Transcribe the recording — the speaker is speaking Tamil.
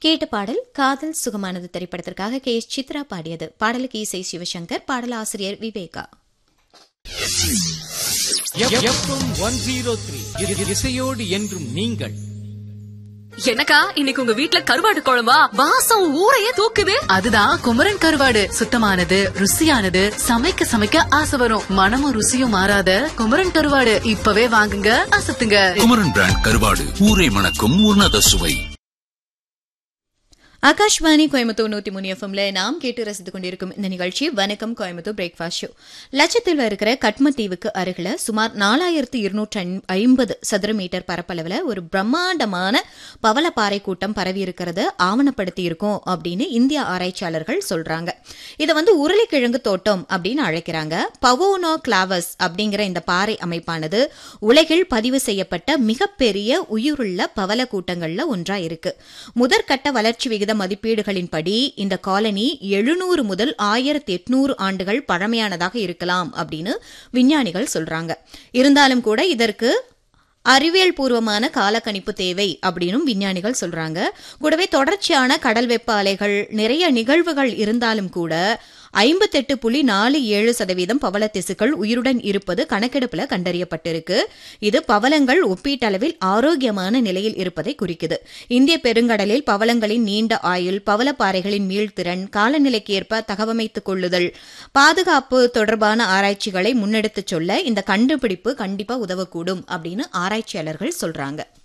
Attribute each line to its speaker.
Speaker 1: கேட்ட பாடல் காதல் சுகமானது திரைப்படத்திற்காக கே எஸ் சித்ரா பாடியது பாடலுக்கு இசை சிவசங்கர் பாடலாசிரியர் Viveka
Speaker 2: FM one zero three இசையோடு என்றும் நீங்கள்
Speaker 3: எனக்கா இன்னைக்கு உங்க வீட்ல கருவாடு குழம்பா வாசம் ஊரையே தூக்குது
Speaker 4: அதுதான் குமரன் கருவாடு சுத்தமானது ருசியானது சமைக்க சமைக்க ஆசை வரும் மனமும் ருசியும் மாறாத குமரன் கருவாடு இப்பவே வாங்குங்க அசத்துங்க
Speaker 5: குமரன் பிராண்ட் கருவாடு ஊரை மணக்கும் உன்னத சுவை
Speaker 1: ஆகாஷ்வாணி கோயம்புத்தூர் நூத்தி மூணு எஃப்எம்ல நாம் கேட்டு ரசித்துக் கொண்டிருக்கும் இந்த நிகழ்ச்சி வணக்கம் கோயம்புத்தூர் பிரேக்ஃபாஸ்ட் ஷோ லட்சத்தில் இருக்கிற கட்மத்தீவுக்கு அருகில சுமார் நாலாயிரத்து இருநூற்றி ஐம்பது சதுர மீட்டர் பரப்பளவுல ஒரு பிரம்மாண்டமான பவளப்பாறை கூட்டம் பரவி இருக்கிறத ஆவணப்படுத்தி இருக்கும் அப்படின்னு இந்திய ஆராய்ச்சியாளர்கள் சொல்றாங்க இதை வந்து உருளைக்கிழங்கு தோட்டம் அப்படின்னு அழைக்கிறாங்க பவோனோ கிளாவஸ் அப்படிங்கிற இந்த பாறை அமைப்பானது உலகில் பதிவு செய்யப்பட்ட மிகப்பெரிய உயிருள்ள பவள கூட்டங்கள்ல ஒன்றா இருக்கு முதற்கட்ட வளர்ச்சி விகித மதிப்பீடுகளின்படி இந்த காலனி எழுநூறு முதல் ஆயிரத்தி எட்நூறு ஆண்டுகள் பழமையானதாக இருக்கலாம் அப்படின்னு விஞ்ஞானிகள் சொல்றாங்க இருந்தாலும் கூட இதற்கு அறிவியல் பூர்வமான காலக்கணிப்பு தேவை அப்படின்னும் விஞ்ஞானிகள் சொல்றாங்க கூடவே தொடர்ச்சியான கடல் வெப்ப அலைகள் நிறைய நிகழ்வுகள் இருந்தாலும் கூட ஐம்பத்தெட்டு புள்ளி நாலு ஏழு சதவீதம் பவள திசுக்கள் உயிருடன் இருப்பது கணக்கெடுப்புல கண்டறியப்பட்டிருக்கு இது பவளங்கள் ஒப்பீட்டளவில் ஆரோக்கியமான நிலையில் இருப்பதை குறிக்குது இந்திய பெருங்கடலில் பவளங்களின் நீண்ட ஆயுள் பவளப்பாறைகளின் மீள்திறன் காலநிலைக்கு ஏற்ப தகவமைத்துக் கொள்ளுதல் பாதுகாப்பு தொடர்பான ஆராய்ச்சிகளை முன்னெடுத்துச் சொல்ல இந்த கண்டுபிடிப்பு கண்டிப்பா உதவக்கூடும் அப்படின்னு ஆராய்ச்சியாளர்கள் சொல்றாங்க